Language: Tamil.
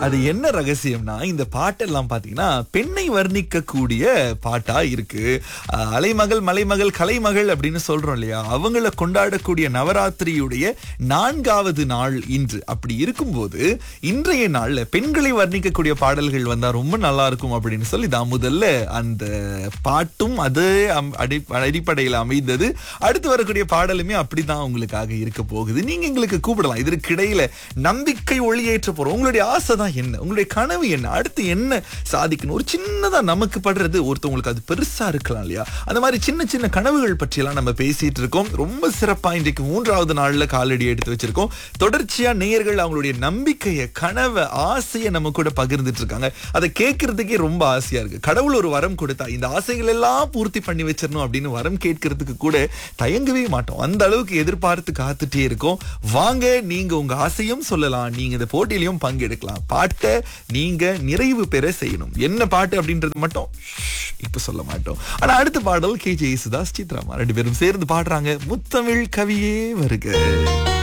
அது என்ன ரகசியம்னா இந்த பாட்டெல்லாம் பாத்தீங்கன்னா பெண்ணை வர்ணிக்கக்கூடிய பாட்டா இருக்கு அஹ், அலைமகள் மலைமகள் கலைமகள் அப்படின்னு சொல்றோம் இல்லையா அவங்கள கொண்டாடக்கூடிய நவராத்திரியுடைய நான்காவது நாள் இன்று அப்படி இருக்கும்போது இன்றைய நாள்ல பெண்களை வர்ணிக்கக்கூடிய பாடல்கள் வந்தா ரொம்ப நல்லா இருக்கும் அப்படின்னு சொல்லி தான் முதல்ல அந்த பாட்டும் அது அம்- அடி- அடிப்படையில் அமைந்தது அடுத்து வரக்கூடிய பாடலுமே அப்படிதான் உங்களுக்காக இருக்க போகுது நீங்க எங்களுக்கு கூப்பிடலாம் இதற்கிடையில நம்பிக்கை ஒளியேற்ற போறோம் உங்களுடைய ஆசை தான் என்ன உங்களுடைய கனவு என்ன அடுத்து என்ன சாதிக்கணும் ஒரு சின்னதா நமக்கு படுறது ஒருத்தவங்களுக்கு அது பெருசா இருக்கலாம் இல்லையா அந்த மாதிரி சின்ன சின்ன கனவுகள் பற்றியெல்லாம் நம்ம பேசிட்டு இருக்கோம் ரொம்ப சிறப்பா இன்றைக்கு மூன்றாவது நாள்ல காலடி எடுத்து வச்சிருக்கோம் தொடர்ச்சியா நேயர்கள் அவங்களுடைய நம்பிக்கையை கனவை ஆசையை நம்ம கூட பகிர்ந்துட்டு இருக்காங்க அதை கேட்கறதுக்கே ரொம்ப ஆசையா இருக்கு கடவுள் ஒரு வரம் கொடுத்தா இந்த ஆசைகள் எல்லாம் பூர்த்தி பண்ணி வச்சிடணும் அப்படின்னு வரம் கேட்கறதுக்கு கூட தயங்கவே மாட்டோம் அந்த அளவுக்கு எதிர்பார்த்து காத்துட்டே இருக்கோம் வாங்க நீங்க உங்க ஆசையும் சொல்லலாம் நீங்க இந்த போட்டியிலையும் பங்கெடுக்கலாம் பாட்டை நீங்க நிறைவு பெற செய்யணும் என்ன பாட்டு அப்படின்றது மட்டும் ஷ், இப்ப சொல்ல மாட்டோம் ஆனா அடுத்த பாடல் கே ஜே சுதாஸ் சித்ராமா ரெண்டு பேரும் சேர்ந்து பாடுறாங்க முத்தமிழ் கவியே வருக